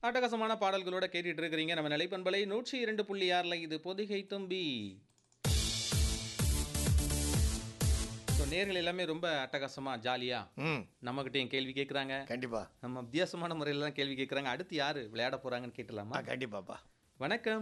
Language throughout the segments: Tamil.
அட்டகாசமான பாடல்களோட கேட்டுட்டு இருக்கிறீங்க நம்ம நிலைப்பண்பலை நூற்றி இரண்டு புள்ளி ஆறுல இது பொதிகை தம்பி ஸோ நேர்கள் எல்லாமே ரொம்ப அட்டகாசமா ஜாலியா ம் நம்மகிட்டயும் கேள்வி கேட்குறாங்க கண்டிப்பா நம்ம வித்தியாசமான முறையில் தான் கேள்வி கேட்குறாங்க அடுத்து யாரு விளையாட போறாங்கன்னு கேட்டலாமா ஆ கண்டிப்பாப்பா வணக்கம்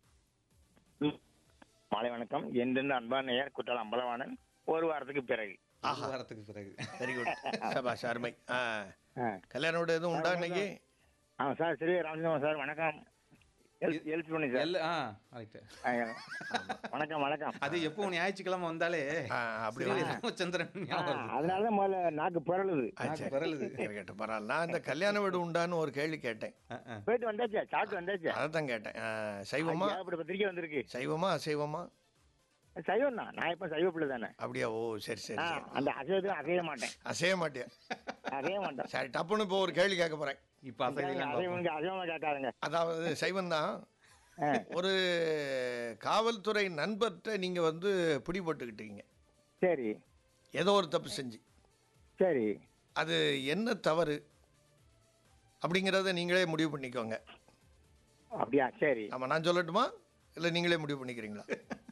மாலை வணக்கம் என்றென்று அன்பான நேயர் குற்றால அம்பலவாணன் ஒரு வாரத்துக்கு பிறகு ஒரு வாரத்துக்கு பிறகு வெரி குட் சபாஷ் அருமை ஆ ஆ. கல்யாண வீடு எதுவும் உண்டா இன்னைக்கு ஆ சார் சரி ராமச்சந்திரன் சார் வணக்கம் எழு- எழுத்து பண்ணி சார் எல்ல ஆ ரைட்டு ஆ, வணக்கம் வணக்கம் அது எப்போ ஞாயிற்றுக்கிழமை வந்தாலே ஆ, அப்படி ஸ்ரீ வா. ராமச்சந்திரன் ஆ, ஞாபகம் வருது. அதனால தான் முதல்ல நாக்கு பிறழுது ஆ, நாக்கு சரி. பிறழுது. இருக்கட்டும் பரவாயில்ல நான் இந்த கல்யாண வீடு உண்டான்னு ஒரு கேள்வி கேட்டேன் ஆ, ஆ. போயிட்டு வந்தாச்சா சாப்பிட்டு வந்தாச்சா அதைத்தான் கேட்டேன் ஆ, சைவமா அப்படி பத்திரிக்கை வந்திருக்கு சைவமா அசைவமா சைவம் தான் நான் இப்ப சைவ பிள்ளை தானே அப்படியா ஓ சரி சரி ஆ, சரி அந்த அசைவத்துக்கு அசைய மாட்டேன் அசைய மாட்டியா அசைய மாட்டேன் சரி டப்புன்னு இப்போ ஒரு கேள்வி கேட்க போறேன் இப்ப அசைவலாம் பார்ப்போம். அசைவனுக்கு அசைவமா கேட்காதுங்க அதாவது சைவம் தான் ஆ, ஒரு காவல்துறை நண்பர்கிட்ட நீங்க வந்து பிடிபட்டுக்கிட்டீங்க சரி ஏதோ ஒரு தப்பு செஞ்சு சரி அது என்ன தவறு அப்படிங்கிறத நீங்களே முடிவு பண்ணிக்கோங்க அப்படியா சரி ஆமா நான் சொல்லட்டுமா இல்லை நீங்களே முடிவு பண்ணிக்கிறீங்களா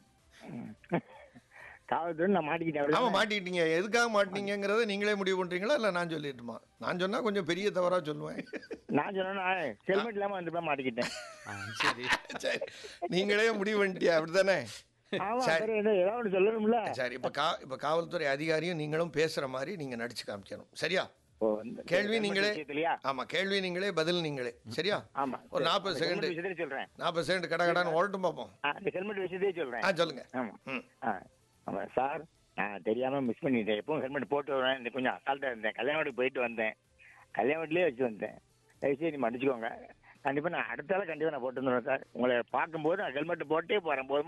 காவல்துறை நான் மாட்டிக்கிட்டேன் ஆமா அப்படிதானே? மாட்டிக்கிட்டீங்க எதுக்காக மாட்டினீங்கிறத நீங்களே முடிவு பண்றீங்களா இல்லை நான் சொல்லிட்டுமா நான் சொன்னா கொஞ்சம் பெரிய தவறா சொல்லுவேன் நான் சொன்னா ஹெல்மெட் இல்லாம வந்து போய் மாட்டிக்கிட்டேன் ஆ, சரி சரி நீங்களே முடிவு பண்ணிட்டியா அப்படிதானே ஆமா சரி. சரி என்ன ஏதாவது ஒன்று சொல்லணும்ல சரி இப்போ கா இப்போ காவல்துறை அதிகாரியும் நீங்களும் பேசுற மாதிரி நீங்க நடிச்சு காமிக்கணும் சரியா ஓ, இந்த கேள்வி helmet நீங்களே விஷயத்துலயா? ஆமா கேள்வி நீங்களே பதில் நீங்களே சரியா ஆமா ஒரு சரி. நாற்பது அந்த செகண்ட் helmet விஷயத்தையே சொல்றேன் நாற்பது செகண்ட் கடை கடான்னு ஓடட்டும் பார்ப்போம் ஆ, இந்த ஹெல்மெட் விஷயத்தையே சொல்றேன் ஆ சொல்லுங்க ஆமா ம் ஆ, ஆமா சார் நான் தெரியாம மிஸ் பண்ணிட்டேன் எப்பவும் ஹெல்மெட் போட்டு வருவேன் இந்த கொஞ்சம் அசால்ட்டா இருந்தேன் கல்யாண வீட்டுக்கு போயிட்டு வந்தேன் கல்யாண வீட்லயே வச்சு வந்தேன் தயவுசெய்து நீ மன்னிச்சுக்கோங்க கண்டிப்பா நான் அடுத்த ஆள் கண்டிப்பா நான் போட்டு வந்துடுவேன் சார் உங்களை பார்க்கும்போது நான் ஹெல்மெட் போட்டே போறேன் போதுமா